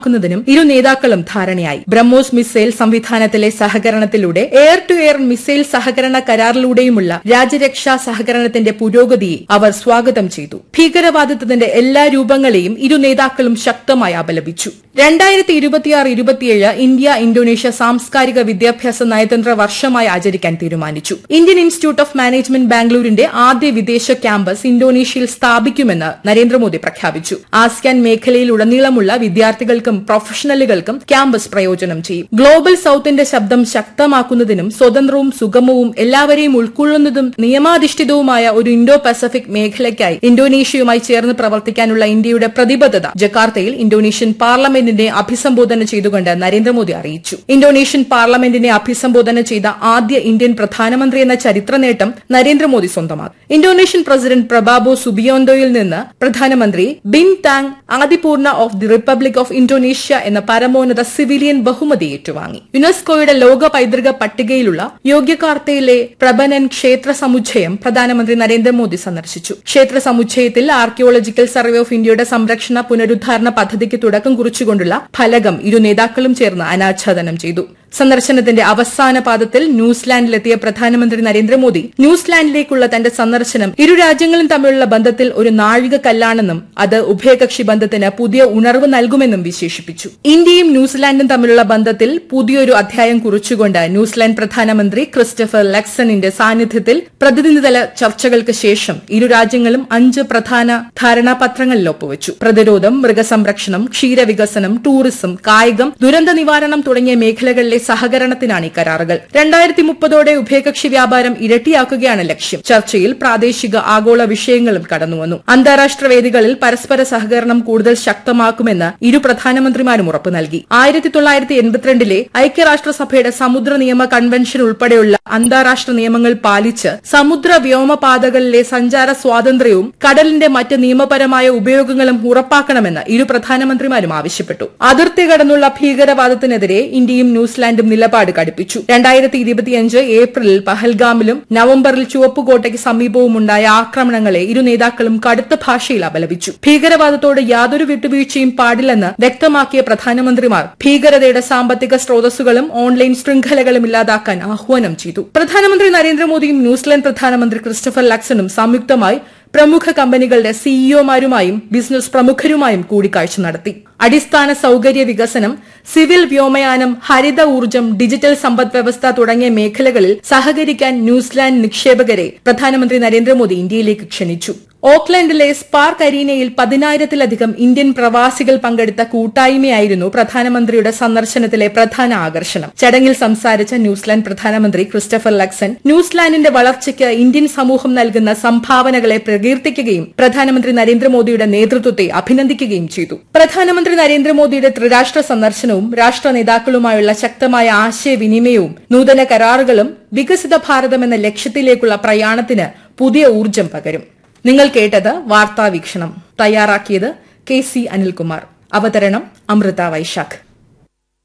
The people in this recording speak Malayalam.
ക്കുന്നതിനും ഇരു നേതാക്കളും ധാരണയായി ബ്രഹ്മോസ് മിസൈൽ സംവിധാനത്തിലെ സഹകരണത്തിലൂടെ എയർ ടു എയർ മിസൈൽ സഹകരണ കരാറിലൂടെയുമുള്ള രാജ്യരക്ഷാ സഹകരണത്തിന്റെ പുരോഗതിയെ അവർ സ്വാഗതം ചെയ്തു ഭീകരവാദിത്വത്തിന്റെ എല്ലാ രൂപങ്ങളെയും ഇരു നേതാക്കളും ശക്തമായി അപലപിച്ചു രണ്ടായിരത്തി ഇരുപത്തിയാറ് ഇരുപത്തിയേഴ് ഇന്ത്യ ഇന്തോനേഷ്യ സാംസ്കാരിക വിദ്യാഭ്യാസ നയതന്ത്ര വർഷമായി ആചരിക്കാൻ തീരുമാനിച്ചു ഇന്ത്യൻ ഇൻസ്റ്റിറ്റ്യൂട്ട് ഓഫ് മാനേജ്മെന്റ് ബാംഗ്ലൂരിന്റെ ആദ്യ വിദേശ ക്യാമ്പസ് ഇന്തോനേഷ്യയിൽ സ്ഥാപിക്കുമെന്ന് നരേന്ദ്രമോദി പ്രഖ്യാപിച്ചു ആസിയാൻ മേഖലയിലുടനീളമുള്ള വിദ്യാർത്ഥികൾക്കും പ്രൊഫഷണലുകൾക്കും ക്യാമ്പസ് പ്രയോജനം ചെയ്യും ഗ്ലോബൽ സൌത്തിന്റെ ശബ്ദം ശക്തമാക്കുന്നതിനും സ്വതന്ത്രവും സുഗമവും എല്ലാവരെയും ഉൾക്കൊള്ളുന്നതും നിയമാധിഷ്ഠിതവുമായ ഒരു ഇൻഡോ പസഫിക് മേഖലയ്ക്കായി ഇന്തോനേഷ്യയുമായി ചേർന്ന് പ്രവർത്തിക്കാനുള്ള ഇന്ത്യയുടെ പ്രതിബദ്ധത ജക്കാർത്തയിൽ ഇന്തോനേഷ്യൻ പാർലമെന്റിനെ അഭിസംബോധന ചെയ്തുകൊണ്ട് നരേന്ദ്രമോദി അറിയിച്ചു ഇന്തോനേഷ്യൻ പാർലമെന്റിനെ അഭിസംബോധന ചെയ്ത ആദ്യ ഇന്ത്യൻ പ്രധാനമന്ത്രി എന്ന ചരിത്ര നേട്ടം നരേന്ദ്രമോദി സ്വന്തമാക്കി ഇന്തോനേഷ്യൻ പ്രസിഡന്റ് പ്രബാബോ സുബിയോന്തോയിൽ നിന്ന് പ്രധാനമന്ത്രി Bintang Adipurna of the republic of Indonesia എന്ന പരമോന്നത സിവിലിയൻ ബഹുമതി ഏറ്റുവാങ്ങി യുനെസ്കോയുടെ ലോക പൈതൃക പട്ടികയിലുള്ള യോഗ്യകാർത്തയിലെ പ്രബനൻ ക്ഷേത്ര സമുച്ചയം പ്രധാനമന്ത്രി നരേന്ദ്രമോദി സന്ദർശിച്ചു ക്ഷേത്ര സമുച്ചയത്തിൽ ആർക്കിയോളജിക്കൽ സർവേ ഓഫ് ഇന്ത്യയുടെ സംരക്ഷണ പുനരുദ്ധാരണ പദ്ധതിക്ക് തുടക്കം കുറിച്ചുകൊണ്ടുള്ള ഫലകം ഇരു നേതാക്കളും ചേർന്ന് അനാച്ഛാദനം ചെയ്തു സന്ദർശനത്തിന്റെ അവസാന പാദത്തിൽ ന്യൂസിലാൻഡിലെത്തിയ പ്രധാനമന്ത്രി നരേന്ദ്രമോദി ന്യൂസിലാൻഡിലേക്കുള്ള തന്റെ സന്ദർശനം ഇരു രാജ്യങ്ങളും തമ്മിലുള്ള ബന്ധത്തിൽ ഒരു നാഴികക്കല്ലാണെന്നും അത് ഉഭയകക്ഷി ബന്ധത്തിന് പുതിയ ഉണർവ് നൽകുമെന്നും വിശേഷിപ്പിച്ചു ഇന്ത്യയും ന്യൂസിലാൻഡും തമ്മിലുള്ള ബന്ധത്തിൽ പുതിയൊരു അധ്യായം കുറിച്ചുകൊണ്ട് ന്യൂസിലാൻഡ് പ്രധാനമന്ത്രി ക്രിസ്റ്റഫർ ലെക്സണിന്റെ സാന്നിധ്യത്തിൽ പ്രതിനിധിതല ചർച്ചകൾക്ക് ശേഷം ഇരു രാജ്യങ്ങളും അഞ്ച് പ്രധാന ധാരണാപത്രങ്ങളിൽ ഒപ്പുവച്ചു പ്രതിരോധം മൃഗസംരക്ഷണം ക്ഷീരവികസനം ടൂറിസം കായികം ദുരന്ത നിവാരണം തുടങ്ങിയ മേഖലകളിലെ സഹകരണത്തിനാണ് ഈ കരാറുകൾ രണ്ടായിരത്തി മുപ്പതോടെ ഉഭയകക്ഷി വ്യാപാരം ഇരട്ടിയാക്കുകയാണ് ലക്ഷ്യം ചർച്ചയിൽ പ്രാദേശിക ആഗോള വിഷയങ്ങളും കടന്നുവന്നു അന്താരാഷ്ട്ര വേദികളിൽ പരസ്പര സഹകരണം കൂടുതൽ ശക്തമാക്കുമെന്ന് ഇരു പ്രധാനമന്ത്രിമാരും ഉറപ്പു നൽകി ആയിരത്തി തൊള്ളായിരത്തി എൺപത്തിരണ്ടിലെ ഐക്യരാഷ്ട്രസഭയുടെ സമുദ്ര നിയമ കൺവെൻഷൻ ഉൾപ്പെടെയുള്ള അന്താരാഷ്ട്ര നിയമങ്ങൾ പാലിച്ച് സമുദ്ര വ്യോമപാതകളിലെ സഞ്ചാര സ്വാതന്ത്ര്യവും കടലിന്റെ മറ്റ് നിയമപരമായ ഉപയോഗങ്ങളും ഉറപ്പാക്കണമെന്ന് ഇരു പ്രധാനമന്ത്രിമാരും ആവശ്യപ്പെട്ടു അതിർത്തി കടന്നുള്ള ഭീകരവാദത്തിനെതിരെ ഇന്ത്യയും ന്യൂസിലാൻഡും നിലപാട് കടുപ്പിച്ചു രണ്ടായിരത്തി ഇരുപത്തിയഞ്ച് ഏപ്രിലിൽ പഹൽഗാമിലും നവംബറിൽ ചുവപ്പുകോട്ടയ്ക്ക് സമീപവും ഉണ്ടായ ആക്രമണങ്ങളെ ഇരു നേതാക്കളും കടുത്ത ഭാഷയിൽ അപലപിച്ചു ഭീകരവാദത്തോട് യാതൊരു വിട്ടുവീഴ്ചയും പാടില്ലെന്ന് വ്യക്തമാക്കിയ പ്രധാനമന്ത്രിമാർ ഭീകരതയുടെ സാമ്പത്തിക സ്രോതസ്സുകളും ഓൺലൈൻ ശൃംഖലകളും ഇല്ലാതാക്കാൻ ആഹ്വാനം ചെയ്തു പ്രധാനമന്ത്രി നരേന്ദ്രമോദിയും ന്യൂസിലാൻഡ് പ്രധാനമന്ത്രി ക്രിസ്റ്റഫർ ലക്സണും സംയുക്തമായി പ്രമുഖ കമ്പനികളുടെ സിഇഒമാരുമായും ബിസിനസ് പ്രമുഖരുമായും കൂടിക്കാഴ്ച നടത്തി അടിസ്ഥാന സൌകര്യ വികസനം സിവിൽ വ്യോമയാനം ഹരിത ഊർജ്ജം ഡിജിറ്റൽ സമ്പദ് വ്യവസ്ഥ തുടങ്ങിയ മേഖലകളിൽ സഹകരിക്കാൻ ന്യൂസിലാൻഡ് നിക്ഷേപകരെ പ്രധാനമന്ത്രി നരേന്ദ്രമോദി ഇന്ത്യയിലേക്ക് ക്ഷണിച്ചു ഓക്ലൻഡിലെ സ്പാർക്ക് അരീനയിൽ പതിനായിരത്തിലധികം ഇന്ത്യൻ പ്രവാസികൾ പങ്കെടുത്ത കൂട്ടായ്മയായിരുന്നു പ്രധാനമന്ത്രിയുടെ സന്ദർശനത്തിലെ പ്രധാന ആകർഷണം ചടങ്ങിൽ സംസാരിച്ച ന്യൂസിലാൻഡ് പ്രധാനമന്ത്രി ക്രിസ്റ്റഫർ ലക്സൺ ന്യൂസിലാൻഡിന്റെ വളർച്ചയ്ക്ക് ഇന്ത്യൻ സമൂഹം നൽകുന്ന സംഭാവനകളെ പ്രകീർത്തിക്കുകയും പ്രധാനമന്ത്രി നരേന്ദ്രമോദിയുടെ നേതൃത്വത്തെ അഭിനന്ദിക്കുകയും ചെയ്തു പ്രധാനമന്ത്രി നരേന്ദ്രമോദിയുടെ ത്രിരാഷ്ട്ര സന്ദർശനവും രാഷ്ട്ര നേതാക്കളുമായുള്ള ശക്തമായ ആശയവിനിമയവും നൂതന കരാറുകളും വികസിത ഭാരതം എന്ന ലക്ഷ്യത്തിലേക്കുള്ള പ്രയാണത്തിന് പുതിയ ഊർജ്ജം പകരും നിങ്ങൾ കേട്ടത് വാർത്താ വീക്ഷണം തയ്യാറാക്കിയത് കെ സി അനിൽകുമാർ അവതരണം അമൃത വൈശാഖ്